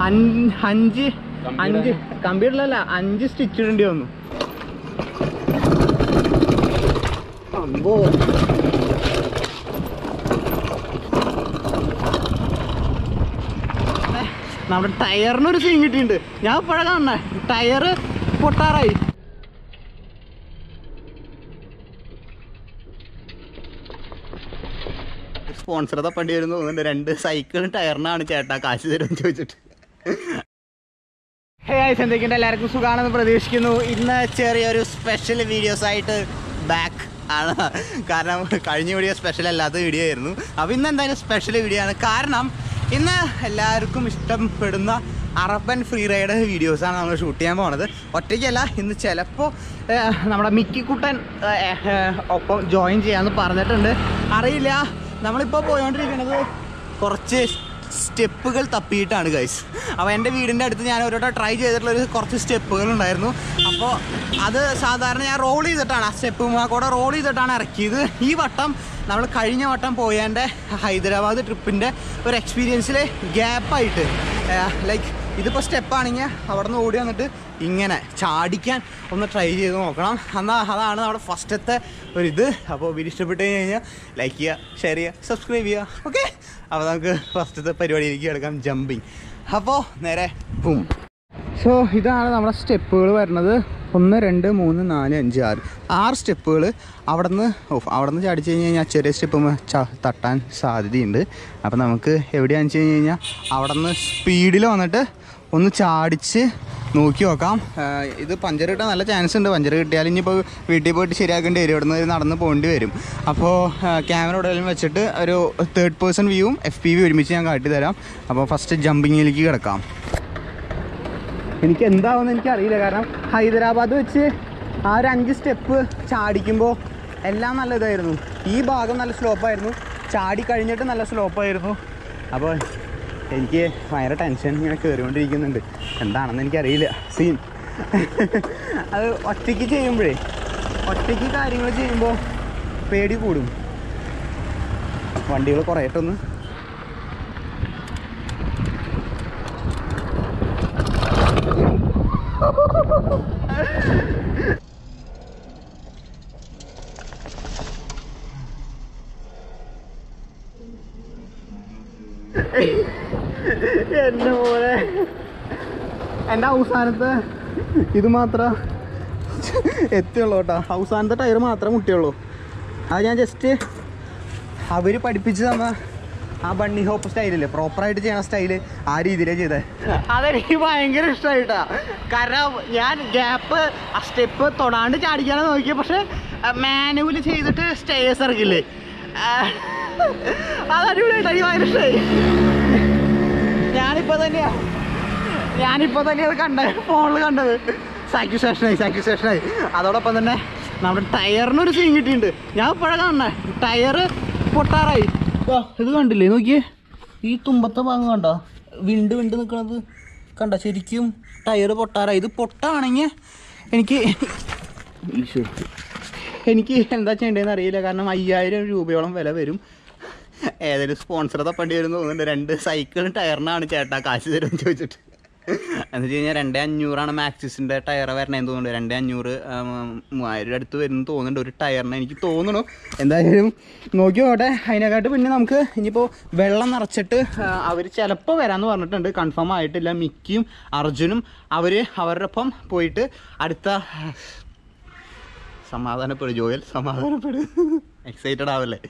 അഞ്ച് അഞ്ച് അഞ്ച് കമ്പ്യൂട്ടറിലല്ല അഞ്ച് സ്റ്റിച്ച് ഇടേണ്ടി വന്നു അമ്പോ നമ്മുടെ ടയറിന് ഒരു സീൻ കിട്ടിയിട്ടുണ്ട് ഞാൻ ഇപ്പോഴാ കാണണേ ടയറ് പൊട്ടാറായി സ്പോൺസർ തപ്പേണ്ടി വരും തോന്നുന്നുണ്ട് രണ്ട് സൈക്കിളും ടയറിനാണ് ചേട്ടാ കാശ് തരുമെന്ന് ചോദിച്ചിട്ട് ഹേ ഐസ് എന്തൊക്കെയുണ്ട് എല്ലാവർക്കും സുഖമാണെന്ന് പ്രതീക്ഷിക്കുന്നു ഇന്ന് ചെറിയൊരു സ്പെഷ്യൽ വീഡിയോസ് ആയിട്ട് ബാക്ക് ആണ് കാരണം കഴിഞ്ഞ വീഡിയോ സ്പെഷ്യൽ അല്ലാത്ത വീഡിയോ ആയിരുന്നു അപ്പോൾ ഇന്ന് എന്തായാലും സ്പെഷ്യൽ വീഡിയോ ആണ് കാരണം ഇന്ന് എല്ലാവർക്കും ഇഷ്ടപ്പെടുന്ന അറബൻ ഫ്രീ റൈഡ് വീഡിയോസാണ് നമ്മൾ ഷൂട്ട് ചെയ്യാൻ പോണത് ഒറ്റയ്ക്കല്ല ഇന്ന് ചിലപ്പോൾ നമ്മുടെ മിക്കിക്കുട്ടൻ ഏഹ്, ഏഹ്, ഒപ്പം ജോയിൻ ചെയ്യാമെന്ന് പറഞ്ഞിട്ടുണ്ട് അറിയില്ല നമ്മളിപ്പോൾ പോയോണ്ടിരിക്കുന്നത് കുറച്ച് സ്റ്റെപ്പുകൾ തപ്പിയിട്ടാണ് ഗൈസ് അപ്പോൾ എൻ്റെ വീടിൻ്റെ അടുത്ത് ഞാൻ ഒരു വട്ടം ട്രൈ ചെയ്തിട്ടുള്ള ഒരു കുറച്ച് സ്റ്റെപ്പുകൾ ഉണ്ടായിരുന്നു അപ്പോൾ അത് സാധാരണ ഞാൻ റോൾ ചെയ്തിട്ടാണ് ആ സ്റ്റെപ്പ് കൂടെ റോൾ ചെയ്തിട്ടാണ് ഇറക്കിയത് ഈ വട്ടം നമ്മൾ കഴിഞ്ഞ വട്ടം പോയതിൻ്റെ ഹൈദരാബാദ് ട്രിപ്പിൻ്റെ ഒരു എക്സ്പീരിയൻസിൽ ഗ്യാപ്പായിട്ട് ലൈക്ക് ഇതിപ്പോൾ സ്റ്റെപ്പാണെങ്കിൽ അവിടെ നിന്ന് ഓടി വന്നിട്ട് ഇങ്ങനെ ചാടിക്കാൻ ഒന്ന് ട്രൈ ചെയ്ത് നോക്കണം എന്നാൽ അതാണ് നമ്മുടെ ഫസ്റ്റത്തെ ഒരിത് അപ്പോൾ വീഡിയോ ഇഷ്ടപ്പെട്ട് കഴിഞ്ഞ് കഴിഞ്ഞാൽ ലൈക്ക് ചെയ്യുക ഷെയർ ചെയ്യുക സബ്സ്ക്രൈബ് ചെയ്യുക ഓക്കെ അപ്പോൾ നമുക്ക് ഫസ്റ്റത്തെ പരിപാടിയിലേക്ക് കിടക്കാം ജമ്പിങ് അപ്പോൾ നേരെ പൂം സോ ഇതാണ് നമ്മുടെ സ്റ്റെപ്പുകൾ വരുന്നത് ഒന്ന് രണ്ട് മൂന്ന് നാല് അഞ്ച് ആറ് ആറ് സ്റ്റെപ്പുകൾ അവിടെ നിന്ന് ഓഫ് അവിടെ നിന്ന് ചാടിച്ച് കഴിഞ്ഞ് കഴിഞ്ഞാൽ ചെറിയ സ്റ്റെപ്പ് തട്ടാൻ സാധ്യതയുണ്ട് അപ്പോൾ നമുക്ക് എവിടെയാണെന്ന് വെച്ച് കഴിഞ്ഞ് കഴിഞ്ഞാൽ അവിടെ നിന്ന് സ്പീഡിൽ വന്നിട്ട് ഒന്ന് ചാടിച്ച് നോക്കി നോക്കാം ആ, ഇത് പഞ്ചർ കിട്ടാൻ നല്ല ചാൻസ് ഉണ്ട് പഞ്ചർ കിട്ടിയാൽ ഇനിയിപ്പോൾ വീട്ടിൽ പോയിട്ട് ശരിയാക്കേണ്ടി വരും ഇവിടുന്ന് നടന്ന് പോകേണ്ടി വരും അപ്പോൾ ക്യാമറ എവിടെയെങ്കിലും വെച്ചിട്ട് ഒരു തേർഡ് പേഴ്സൺ വ്യൂവും എഫ് പി വി ഒരുമിച്ച് ഞാൻ കാട്ടി തരാം അപ്പോൾ ഫസ്റ്റ് ജമ്പിങ്ങിലേക്ക് കിടക്കാം എനിക്ക് എന്താവുമെന്ന് എനിക്കറിയില്ല കാരണം ഹൈദരാബാദ് വെച്ച് ആ ഒരു അഞ്ച് സ്റ്റെപ്പ് ചാടിക്കുമ്പോൾ എല്ലാം നല്ല ഇതായിരുന്നു ഈ ഭാഗം നല്ല സ്ലോപ്പായിരുന്നു ചാടി കഴിഞ്ഞിട്ട് നല്ല സ്ലോപ്പായിരുന്നു അപ്പോൾ എനിക്ക് ഭയങ്കര ടെൻഷൻ ഇങ്ങനെ കയറിക്കൊണ്ടിരിക്കുന്നുണ്ട് എന്താണെന്ന് എനിക്കറിയില്ല സീൻ അത് ഒറ്റയ്ക്ക് ചെയ്യുമ്പോഴേ ഒറ്റയ്ക്ക് കാര്യങ്ങൾ ചെയ്യുമ്പോൾ പേടി കൂടും വണ്ടികൾ കുറയട്ടൊന്ന് എന്നെ പോലെ എൻ്റെ അവസാനത്തെ ഇത് മാത്രം എത്തിയുള്ളൂ കേട്ടോ അവസാനത്തെ ടയർ മാത്രമേ മുട്ടിയുള്ളൂ അത് ഞാൻ ജസ്റ്റ് അവർ പഠിപ്പിച്ച് തന്ന ആ ബണ്ണി ഹോപ്പ് സ്റ്റൈലില്ലേ പ്രോപ്പറായിട്ട് ചെയ്യണ സ്റ്റൈല് ആ രീതിയിലാണ് ചെയ്തത് അതെനിക്ക് ഭയങ്കര ഇഷ്ടമായിട്ടാ കാരണം ഞാൻ ഗ്യാപ്പ് ആ സ്റ്റെപ്പ് തൊടാണ്ട് ചാടിക്കാനാണ് നോക്കിയത് പക്ഷെ മാനുവൽ ചെയ്തിട്ട് സ്റ്റേസ് ഇറക്കില്ലേ ആ, അത് അടിപൊളിയായിട്ടാ എനിക്ക് ഭയങ്കര ഇഷ്ടമായി ഞാനിപ്പോൾ തന്നെയാ ഞാനിപ്പോൾ തന്നെ അത് കണ്ടത് ഫോണിൽ കണ്ടത് സാറ്റിസ്ഫാക്ഷനായി സാറ്റിസ്ഫാക്ഷനായി അതോടൊപ്പം തന്നെ നമ്മുടെ ടയറിനൊരു സീൻ കിട്ടിയിട്ടുണ്ട് ഞാൻ ഇപ്പോഴാണ് കാണണേ ടയറ് പൊട്ടാറായി ദാ, ഇത് കണ്ടില്ലേ നോക്കിയേ ഈ തുമ്പത്തെ ഭാഗം കണ്ടോ വിണ്ട് വിണ്ട് നിൽക്കണത് കണ്ട ശരിക്കും ടയറ് പൊട്ടാറായി ഇത് പൊട്ടാണെങ്കിൽ എനിക്ക് ഈശോ. എനിക്ക് എന്താ ചെയ്യേണ്ടതെന്ന് അറിയില്ല കാരണം അയ്യായിരം രൂപയോളം വില വരും ഏതൊരു സ്പോൺസർ തപ്പേണ്ടി വരും എന്ന് തോന്നുന്നുണ്ട് രണ്ട് സൈക്കിളും ടയറിനാണ് ചേട്ടാ കാശ് തരുമെന്ന് ചോദിച്ചിട്ട് എന്ന് വെച്ച് കഴിഞ്ഞാൽ രണ്ടേ അഞ്ഞൂറാണ് മാക്സിസിൻ്റെ ടയർ വരണേന്ന് തോന്നുന്നുണ്ട് രണ്ടേ അഞ്ഞൂറ് ആം, മൂവായിരം അടുത്ത് വരുന്നു തോന്നുന്നുണ്ട് ഒരു ടയറിന് എനിക്ക് തോന്നുന്നു എന്തായാലും നോക്കി നോട്ടെ അതിനെക്കാട്ട് പിന്നെ നമുക്ക് ഇനിയിപ്പോൾ വെള്ളം നിറച്ചിട്ട് അവർ ചിലപ്പോൾ വരാമെന്ന് പറഞ്ഞിട്ടുണ്ട് കൺഫേം ആയിട്ടില്ല മിക്കിയും അർജുനും അവർ അവരുടെ ഒപ്പം പോയിട്ട് അടുത്ത സമാധാനപ്പെടും ജോയൽ സമാധാനപ്പെടും എക്സൈറ്റഡ് ആവല്ലേ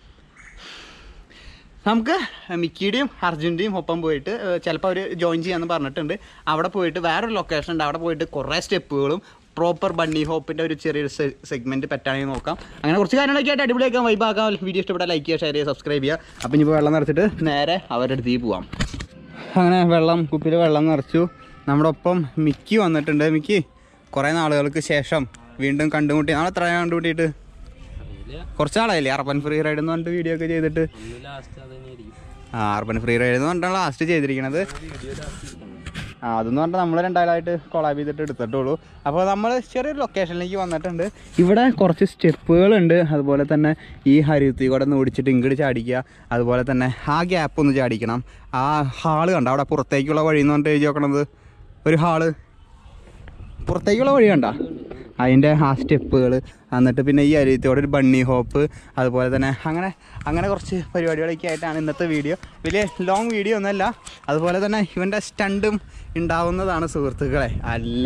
നമുക്ക് മിക്കിയുടെയും അർജുൻ്റെയും ഒപ്പം പോയിട്ട് ചിലപ്പോൾ അവർ ജോയിൻ ചെയ്യാമെന്ന് പറഞ്ഞിട്ടുണ്ട് അവിടെ പോയിട്ട് വേറൊരു ലൊക്കേഷൻ ഉണ്ട് അവിടെ പോയിട്ട് കുറേ സ്റ്റെപ്പുകളും പ്രോപ്പർ ബണ്ണി ഹോപ്പിൻ്റെ ഒരു ചെറിയൊരു സെഗ്മെൻറ്റ് പറ്റുകയാണെങ്കിൽ നോക്കാം അങ്ങനെ കുറച്ച് കാര്യങ്ങളൊക്കെ ആയിട്ട് അടിപൊളിയാക്കാം വൈബാക്കാം വീഡിയോ ഇഷ്ടപ്പെട്ടാൽ ലൈക്ക് ചെയ്യുക ഷെയർ ചെയ്യുക സബ്സ്ക്രൈബ് ചെയ്യുക അപ്പം ഇനിയിപ്പോൾ വെള്ളം നിറച്ചിട്ട് നേരെ അവരുടെ അടുത്തേക്ക് പോവാം അങ്ങനെ വെള്ളം കുപ്പിയിൽ വെള്ളം നിറച്ചു നമ്മുടെ ഒപ്പം മിക്കി വന്നിട്ടുണ്ട് മിക്കി കുറേ നാളുകൾക്ക് ശേഷം വീണ്ടും കണ്ടുമുട്ടി നാളെ എത്ര കണ്ടുമുട്ടിയിട്ട് കുറച്ച് നാളായില്ലേ അർബൻ ഫ്രീ റൈഡ് എന്ന് പറഞ്ഞിട്ട് വീഡിയോ ഒക്കെ ചെയ്തിട്ട് ആ അർബൻ ഫ്രീ റൈഡ് എന്ന് പറഞ്ഞിട്ടാണ് ലാസ്റ്റ് ചെയ്തിരിക്കണത് ആ അതെന്ന് പറഞ്ഞാൽ നമ്മൾ രണ്ടാളായിട്ട് കൊളാബ് ചെയ്തിട്ട് എടുത്തിട്ടുള്ളൂ അപ്പോൾ നമ്മൾ ചെറിയൊരു ലൊക്കേഷനിലേക്ക് വന്നിട്ടുണ്ട് ഇവിടെ കുറച്ച് സ്റ്റെപ്പുകളുണ്ട് അതുപോലെ തന്നെ ഈ ഹരിത്തി കൂടെ ഒന്ന് ഓടിച്ചിട്ട് ഇങ്ങോട്ട് ചാടിക്കുക അതുപോലെ തന്നെ ആ ഗ്യാപ്പ് ഒന്ന് ചാടിക്കണം ആ ഹാള് കണ്ട അവിടെ പുറത്തേക്കുള്ള വഴി എന്ന് പറഞ്ഞിട്ട് എഴുതി നോക്കണത് ഒരു ഹാള് പുറത്തേക്കുള്ള വഴി കണ്ട അതിൻ്റെ ആ സ്റ്റെപ്പുകൾ എന്നിട്ട് പിന്നെ ഈ അരിയത്തോടെ ഒരു ബണ്ണി ഹോപ്പ് അതുപോലെ തന്നെ അങ്ങനെ അങ്ങനെ കുറച്ച് പരിപാടികളൊക്കെ ആയിട്ടാണ് ഇന്നത്തെ വീഡിയോ വലിയ ലോങ് വീഡിയോ ഒന്നുമല്ല അതുപോലെ തന്നെ ഇവൻ്റെ സ്റ്റണ്ടും ഉണ്ടാവുന്നതാണ് സുഹൃത്തുക്കളെ അല്ല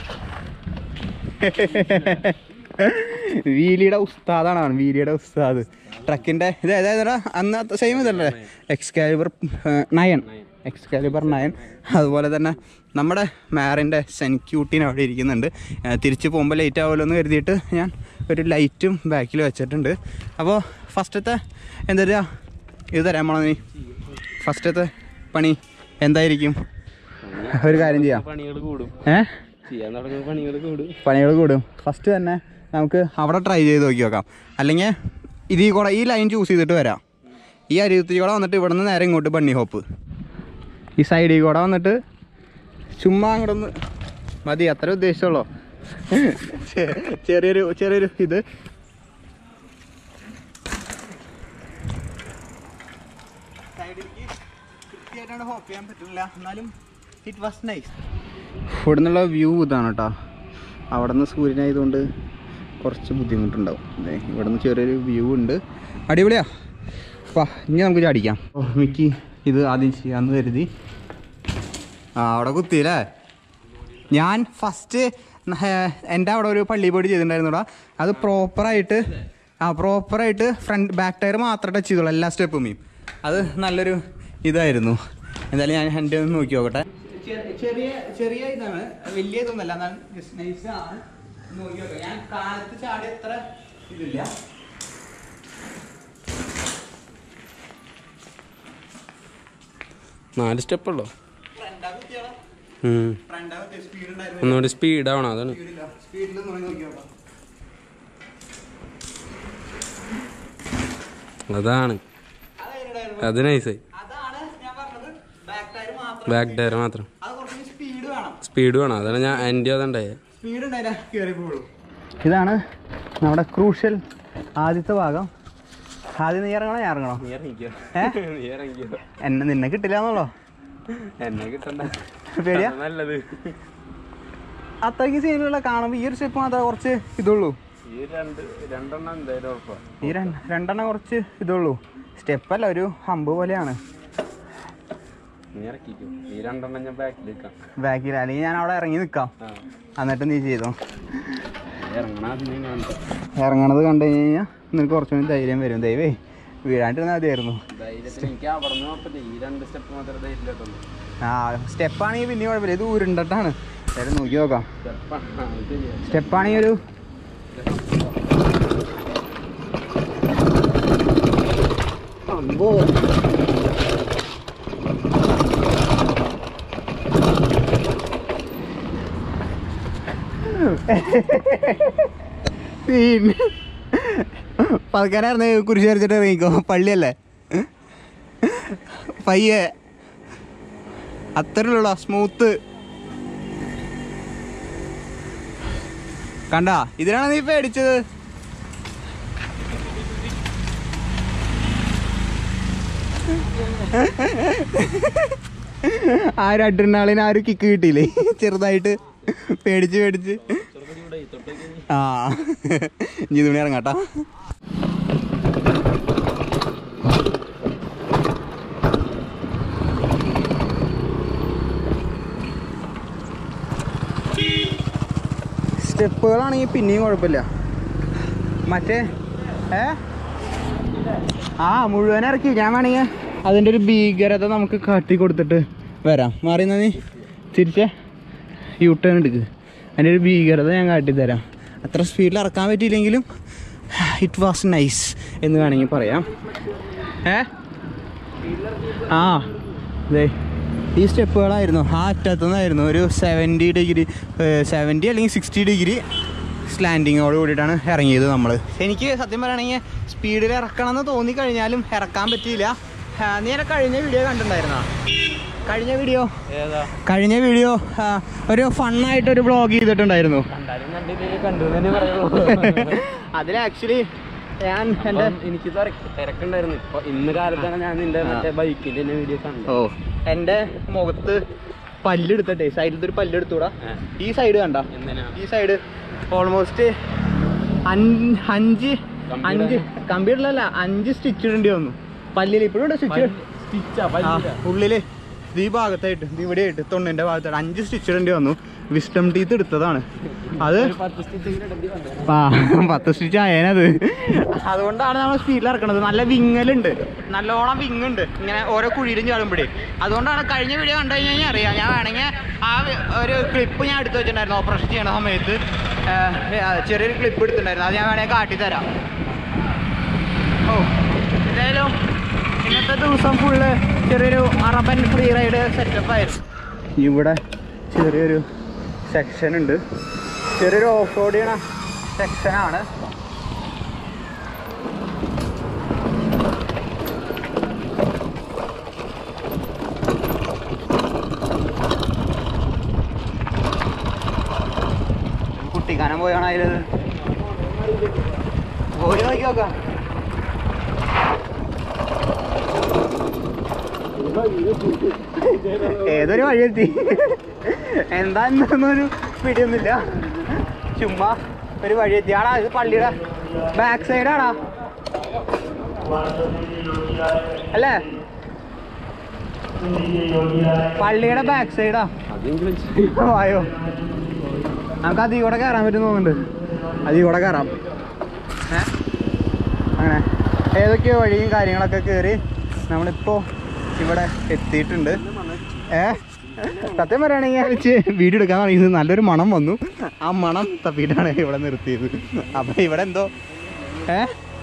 വീലിയുടെ ഉസ്താദാണ് അവൻ വീലിയുടെ ഉസ്താദ് ട്രക്കിൻ്റെ ഇത് ഏതായതാ അന്ന് സെയിം ഇതല്ലേ എക്സ്കാലിബർ നയൻ എക്സ്കാലിബർ നയൻ അതുപോലെ തന്നെ നമ്മുടെ മാറിൻ്റെ സെൻക്യൂട്ടീൻ അവിടെ ഇരിക്കുന്നുണ്ട് ആ, തിരിച്ച് പോകുമ്പോൾ ലേറ്റ് ആവുമല്ലോ എന്ന് കരുതിയിട്ട് ഞാൻ ഒരു ലൈറ്റും ബാക്കിൽ വെച്ചിട്ടുണ്ട് അപ്പോൾ ഫസ്റ്റത്തെ എന്താ പറയുക ഇത് തരാൻ പോണോ നീ ഫസ്റ്റത്തെ പണി എന്തായിരിക്കും ഒരു കാര്യം ചെയ്യാം പണികൾ കൂടും ഏ ചെയ്യാൻ തുടങ്ങുന്ന പണികൾ കൂടും പണികൾ കൂടും ഫസ്റ്റ് തന്നെ നമുക്ക് അവിടെ ട്രൈ ചെയ്ത് നോക്കി നോക്കാം അല്ലെങ്കിൽ ഇതിൽ കൂടെ ഈ ലൈൻ ചൂസ് ചെയ്തിട്ട് വരാം ഈ അരിയത്തിൽ കൂടെ വന്നിട്ട് ഇവിടെ നിന്ന് നേരെ ഇങ്ങോട്ട് ബണ്ണി ഹോപ്പ് ഈ സൈഡിൽ കൂടെ വന്നിട്ട് ചുമ്മാ അങ്ങോട്ടൊന്ന് മതി അത്ര ഉദ്ദേശമുള്ളൂ ചെ- ചെറിയൊരു ചെറിയൊരു ഇത് ഹോപ്പ് ചെയ്യാൻ പറ്റില്ല എന്നാലും ഇറ്റ് വാസ് നൈസ് ഇവിടെ നിന്നുള്ള വ്യൂ ഇതാണ് കേട്ടോ അവിടെ നിന്ന് സൂര്യനായതുകൊണ്ട് കുറച്ച് ബുദ്ധിമുട്ടുണ്ടാവും ദേ ഇവിടെ നിന്ന് ചെറിയൊരു വ്യൂ ഉണ്ട് അടിപൊളിയാ വാ ഇനി നമുക്ക് ചാടിക്കാം ഓ മിക്കി ഇത് ആദ്യം ചെയ്യാമെന്ന് കരുതി ആ അവിടെ കുത്തിയില്ലേ ഞാൻ ഫസ്റ്റ് എൻ്റെ അവിടെ ഒരു പള്ളി പോയിട്ട് ചെയ്തിട്ടുണ്ടായിരുന്നുടാ അത് പ്രോപ്പറായിട്ട് ആ പ്രോപ്പറായിട്ട് ഫ്രണ്ട് ബാക്ക് ടയർ മാത്രമേ ടച്ച് ചെയ്തുള്ളൂ എല്ലാ സ്റ്റെപ്പും അത് നല്ലൊരു ഇതായിരുന്നു എന്തായാലും ഞാൻ എൻ്റെ ഒന്ന് നോക്കി നോക്കട്ടെ ചെറിയ ചെറിയ ഇതാണ് വലിയ ഇതൊന്നുമല്ല എന്നാലും നൈസ് ആണ് നോക്കി നോക്കാം ഞാൻ കാലത്ത് ചാടി എത്ര ഇതില്ല നാല് സ്റ്റെപ്പ് ഉള്ളോ ഫ്രണ്ടാ കുത്തിയാളോ ഉം. ഫ്രണ്ടാ കുത്തിയ സ്പീഡ് ഉണ്ടായിരുന്നു ഒന്നുകൂടി സ്പീഡ് ആവണം അതാണ് സ്പീഡില്ല സ്പീഡിൽ നോക്കി നോക്കാം അതാണ് അതായിരുന്നു അത് നൈസായി അതാണ് ഞാൻ പറഞ്ഞത് ബാക്ക് ടയർ മാത്രം ബാക്ക് ടയർ മാത്രം അത് കുറച്ച് സ്പീഡ് വേണം സ്പീഡ് വേണം അതാണ് ഞാൻ എൻ്റെ അതുണ്ടായേ സ്പീഡ് ഉണ്ടായില്ല കയറി പോളൂ ഇതാണ് നമ്മുടെ ക്രൂഷ്യൽ ആദ്യത്തെ ഭാഗം ആദ്യം നീ ഇറങ്ങണോ ഞാൻ ഇറങ്ങണോ നീ ഇറങ്ങിക്കോ ഏ? നീ ഇറങ്ങിക്കോ എന്നെ നിന്നെ കിട്ടില്ല എന്നുള്ളോ എന്നെ കിട്ടണ്ട പേടിയാ അതാ നല്ലത് അത്രയ്ക്ക് സീനുള്ള കാണുമ്പോൾ ഈ ഒരു സ്റ്റെപ്പ് മാത്രമേ കുറച്ച് ഇതുള്ളൂ ഈ രണ്ട് രണ്ടെണ്ണം എന്തായാലും ഉറപ്പാ ഈ രണ്ട് രണ്ടെണ്ണം കുറച്ച് ഇതുള്ളൂ സ്റ്റെപ്പല്ല ഒരു ഹമ്പ് പോലെയാണ് നീ ഇറക്കിക്കോ ഈ രണ്ടെണ്ണം ഞാൻ ബാക്കിൽ നിൽക്കാം ബാക്കിൽ അല്ലെങ്കിൽ ഞാൻ അവിടെ ഇറങ്ങി നിൽക്കാം ആ എന്നിട്ട് നീ ചെയ്തോ ഇറങ്ങണ അതിനെ കാണണ്ട ഇറങ്ങണത് കണ്ടു കഴിഞ്ഞാൽ നിനക്ക് കുറച്ചുകൂടി ധൈര്യം വരും ദൈവേ വീഴാണ്ടിരുന്നാൽ മതിയായിരുന്നു ധൈര്യത്തിൽ എനിക്ക് അവിടെ നിന്ന് കുഴപ്പമില്ല ഈ രണ്ട് സ്റ്റെപ്പ് മാത്രമേ ധൈര്യമില്ലാത്തുള്ളൂ ആ സ്റ്റെപ്പാണെങ്കിൽ പിന്നെ കുഴപ്പമില്ല ഇത് ഊരുണ്ടട്ടാണ് എന്തായാലും നോക്കി നോക്കാം സ്റ്റെപ്പാണ് ശരിയാ സ്റ്റെപ്പാണെങ്കിൽ ഒരു അമ്പോ പിന്നെ പതുക്കാനായിരുന്നു കുരിശ് വരച്ചിട്ട് ഇറങ്ങിക്കോ പള്ളിയല്ലേ പയ്യെ അത്രയുള്ള സ്മൂത്ത് കണ്ട ഇതിനാണ് നീ പേടിച്ചത് ആ ഒരു അഡ്രിനാളിന് ആ ഒരു കിക്ക് കിട്ടിയില്ലേ ചെറുതായിട്ട് പേടിച്ച് പേടിച്ച് ആ ഇനി തുണി ഇറങ്ങാട്ടാ സ്റ്റെപ്പുകളാണെങ്കിൽ പിന്നെയും കുഴപ്പമില്ല മറ്റേ ഏ ആ മുഴുവൻ ഇറക്കി ഞാൻ വേണമെങ്കിൽ അതിൻ്റെ ഒരു ഭീകരത നമുക്ക് കാട്ടി കൊടുത്തിട്ട് വരാം മാറിയെന്നാ നീ തിരിച്ച് യൂ ടേൺ എടുക്ക് അതിൻ്റെ ഒരു ഭീകരത ഞാൻ കാട്ടിത്തരാം അത്ര സ്പീഡിൽ ഇറക്കാൻ പറ്റിയില്ലെങ്കിലും ഇറ്റ് വാസ് നൈസ് എന്ന് വേണമെങ്കിൽ പറയാം ഏ ആ ദേ ഈ സ്റ്റെപ്പുകളായിരുന്നു ആ അറ്റത്തുനിന്നായിരുന്നു ഒരു സെവൻറ്റി ഡിഗ്രി സെവൻറ്റി അല്ലെങ്കിൽ സിക്സ്റ്റി ഡിഗ്രി സ്ലാൻഡിങ്ങോട് കൂടിയിട്ടാണ് ഇറങ്ങിയത് നമ്മൾ എനിക്ക് സത്യം പറയുകയാണെങ്കിൽ സ്പീഡിൽ ഇറക്കണം എന്ന് തോന്നിക്കഴിഞ്ഞാലും ഇറക്കാൻ പറ്റിയില്ല ആ, നീ എന്നെ കഴിഞ്ഞ വീഡിയോ കണ്ടിട്ടുണ്ടായിരുന്നോ കഴിഞ്ഞ വീഡിയോ ഏതാ കഴിഞ്ഞ വീഡിയോ ഒരു ഫണ്ണായിട്ട് ഒരു വ്ളോഗ് ചെയ്തിട്ടുണ്ടായിരുന്നു കണ്ടാലും കണ്ടില്ലേ കണ്ടു തന്നെ പറയുള്ളൂ അതിൽ ആക്ച്വലി ഞാൻ എൻ്റെ അപ്പം എനിക്ക് തിരക്ക് തിരക്കുണ്ടായിരുന്നു ഇപ്പൊ ഇന്ന് കാലത്താണ് ഞാൻ നിന്റെ മറ്റേ ബൈക്കിന്റെ തന്നെ വീഡിയോ കണ്ടു ഓ എൻ്റെ മുഖത്ത് പല്ലെടുത്തിട്ടേ സൈഡിലത്തെ ഒരു പല്ലെടുത്തൂടാ ഏ. ഈ സൈഡ് കണ്ട എന്തിനാ ഈ സൈഡ് ഓൾമോസ്റ്റ് അഞ്ച് അഞ്ച് കമ്പ്യൂട്ടറിലല്ല അഞ്ച് സ്റ്റിച്ച് ഇടേണ്ടി വന്നു പല്ലിൽ ഇപ്പോഴും ഉണ്ട് സ്റ്റിച്ച് സ്റ്റിച്ചാ ആ, ഉള്ളില് ഇത് ഈ ഭാഗത്തായിട്ട് ഇത് ഇവിടെ ആയിട്ട് തൊണ്ണിന്റെ ഭാഗത്തായിട്ട് അഞ്ച് സ്റ്റിച്ച് ഇടേണ്ടി വന്നു വിസ്റ്റം ടീത്ത് എടുത്തതാണ് അത് പത്ത് സ്റ്റിച്ച് ഇടേണ്ടി വന്നു ആ പത്ത് സ്റ്റിച്ച് ആയേനത് അതുകൊണ്ടാണ് നമ്മൾ സ്പീഡിൽ ഇറക്കണത് നല്ല വിങ്ങലുണ്ട് നല്ലോണം വിങ്ങുണ്ട് ഇങ്ങനെ ഓരോ കുഴിയിലും ചാടുമ്പോഴേ അതുകൊണ്ടാണ് കഴിഞ്ഞ വീഡിയോ കണ്ടു കഴിഞ്ഞാൽ അറിയാം ഞാൻ വേണമെങ്കിൽ ആ വി- ഒരു ക്ലിപ്പ് ഞാൻ എടുത്തു വെച്ചിട്ടുണ്ടായിരുന്നു ഓപ്പറേഷൻ ചെയ്യണ സമയത്ത് ആ, ആ, ചെറിയൊരു ക്ലിപ്പ് എടുത്തിട്ടുണ്ടായിരുന്നു അത് ഞാൻ വേണമെങ്കിൽ കാട്ടിത്തരാം ഓ എന്തായാലും ഇന്നത്തെ ദിവസം ഫുള്ള് ചെറിയൊരു അറബൻ ഫ്രീ റൈഡ് സെറ്റപ്പ് ആയിരുന്നു ഇവിടെ ചെറിയൊരു സെക്ഷൻ ഉണ്ട് ചെറിയൊരു ഓഫ് റോഡ് ചെയ്യണ സെക്ഷനാണ് കുട്ടിക്കാനം പോയാണ് അതിലത് പോയി നോക്കി നോക്കാം ഏതൊരു വഴിയെത്തി എന്താ എന്നൊരു പിടിയൊന്നുമില്ല ചുമ്മാ ഒരു വഴിയെത്തി ആടാ ഇത് പള്ളിയുടെ ബാക്ക് സൈഡാടാ അല്ലേ പള്ളിയുടെ ബാക്ക് സൈഡാ അതെങ്കിലും വായോ നമുക്ക് അതിൽ കൂടെ കയറാൻ പറ്റും തോന്നുന്നുണ്ട് അതിൽ കൂടെ കയറാം ഏ അങ്ങനെ ഏതൊക്കെയോ വഴിയും കാര്യങ്ങളൊക്കെ കയറി നമ്മളിപ്പോൾ ഇവിടെ എത്തിയിട്ടുണ്ട് ഏ സത്യം പറയുകയാണെങ്കിൽ വെച്ച് വീഡിയോ എടുക്കാൻ തുടങ്ങിയത് നല്ലൊരു മണം വന്നു ആ മണം തപ്പിയിട്ടാണ് ഇവിടെ നിർത്തിയത് അപ്പം ഇവിടെ എന്തോ ഏ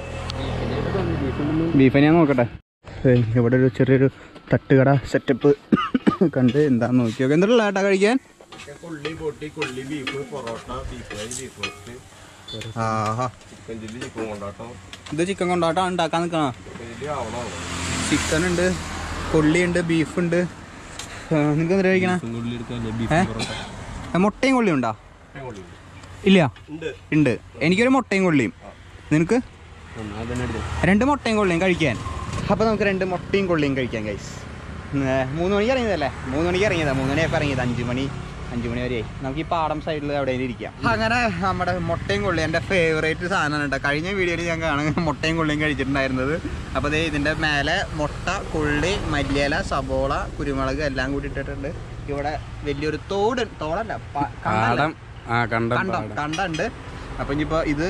ബീഫ് ഞാൻ നോക്കട്ടെ ഏയ് ഇവിടെ ഒരു ചെറിയൊരു തട്ടുകട സെറ്റപ്പ് കണ്ട് എന്താന്ന് നോക്കി നോക്കാം എന്തുള്ള ഏട്ടാ കഴിക്കാൻ കൊള്ളി പൊട്ടി കൊള്ളി beef porotta beef fry beef roast ആഹാ ചിക്കൻ ചില്ലി ചിക്കൻ കൊണ്ടാട്ടം ഇത് ചിക്കൻ കൊണ്ടാട്ടം ഉണ്ടാക്കാൻ നിൽക്കണോ ചിക്കൻ ചില്ലി ആവണം ചിക്കൻ ഉണ്ട് കൊള്ളിയുണ്ട് ബീഫുണ്ട് നിങ്ങൾക്ക് എന്തിനാ കഴിക്കണേ ഉള്ളി എടുക്കാല്ലേ ഏ? ബീഫ് പൊറോട്ട ഏ, മുട്ടയും കൊള്ളിയും ഉണ്ടോ കൊള്ളി ഇല്ല ഉണ്ട് ഉണ്ട് എനിക്കൊരു മുട്ടയും കൊള്ളിയും നിനക്ക് അതന്നെ എടുത്തു രണ്ട് മുട്ടയും കൊള്ളിയും കഴിക്കാൻ അപ്പോൾ നമുക്ക് രണ്ട് മുട്ടയും കൊള്ളിയും കഴിക്കാം ഗൈസ് മൂന്ന് മണിക്ക് ഇറങ്ങിയതല്ലേ മൂന്ന് മണിക്ക് ഇറങ്ങിയതാ മൂന്ന് മണിയൊക്കെ ഇറങ്ങിയത് അഞ്ച് മണി അഞ്ച് മണി വരെയായി നമുക്ക് ഈ പാടം സൈഡിൽ എവിടെയെങ്കിലും ഇരിക്കാം അങ്ങനെ നമ്മുടെ മുട്ടയും കൊള്ളിയും എൻ്റെ ഫേവറേറ്റ് സാധനമാണ് കേട്ടോ കഴിഞ്ഞ വീഡിയോയിൽ ഞാൻ കാണുക മുട്ടയും കൊള്ളിയും കഴിച്ചിട്ടുണ്ടായിരുന്നത് അപ്പോൾ ദേ ഇതിൻ്റെ മേലെ മുട്ട കൊള്ളി മല്ലിയില സബോള കുരുമുളക് എല്ലാം കൂടി ഇട്ടിട്ടുണ്ട് ഇവിടെ വലിയൊരു തോട് തോടല്ല പ- കണ്ടല്ല. പാടം ആ കണ്ടം കണ്ടം പാടം. കണ്ടുണ്ട് അപ്പം ഇനിയിപ്പോൾ ഇത്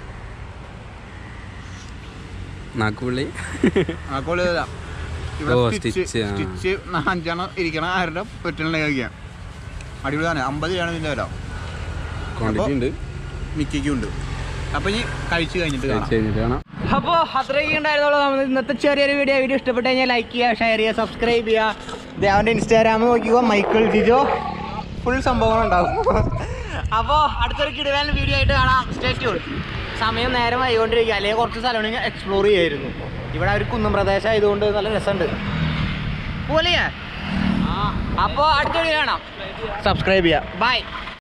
നാക്കുപള്ളി ആ കോള് ചെയ്താ. ഇവിടെ ഓ, സ്റ്റിച്ച് സ്റ്റിച്ച്, ആ. സ്റ്റിച്ച് അഞ്ചെണ്ണം ഇരിക്കണ ആരുടെ പറ്റുള്ള കഴിക്കാം അടിപൊളിയാണ് അമ്പത് രൂപയാണ് ഇതിൻ്റെ വില ക്വാണ്ടിറ്റി ഉണ്ട് മിക്കും ഉണ്ട് അപ്പൊ ഇനി കഴിച്ചു കഴിഞ്ഞിട്ട് കാണാം കഴിച്ച് കഴിഞ്ഞിട്ട് കാണാം അപ്പോൾ അത്രയൊക്കെ ഉണ്ടായിരുന്നുള്ളൂ നമ്മൾ ഇന്നത്തെ ചെറിയൊരു വീഡിയോ വീഡിയോ ഇഷ്ടപ്പെട്ട് കഴിഞ്ഞാൽ ലൈക്ക് ചെയ്യുക ഷെയർ ചെയ്യുക സബ്സ്ക്രൈബ് ചെയ്യുക ദേവൻ്റെ ഇൻസ്റ്റാഗ്രാം നോക്കിക്കോ മൈക്കിൾ ജിജോ ഫുൾ സംഭവങ്ങൾ ഉണ്ടാവും അപ്പോൾ അടുത്തൊരു കിടുവാൻ വീഡിയോ ആയിട്ട് കാണാം സ്റ്റേ ട്യൂൺ സമയം നേരം വൈകൊണ്ടിരിക്കുക അല്ലെങ്കിൽ കുറച്ച് സ്ഥലങ്ങൾ എക്സ്പ്ലോർ ചെയ്യായിരുന്നു ഇവിടെ ഒരു കുന്നും പ്രദേശം ആയതുകൊണ്ട് നല്ല രസമുണ്ട് പോലെയാ അപ്പോൾ അടുത്ത വീഡിയോ കാണാം സബ്സ്ക്രൈബ് ചെയ്യുക ബൈ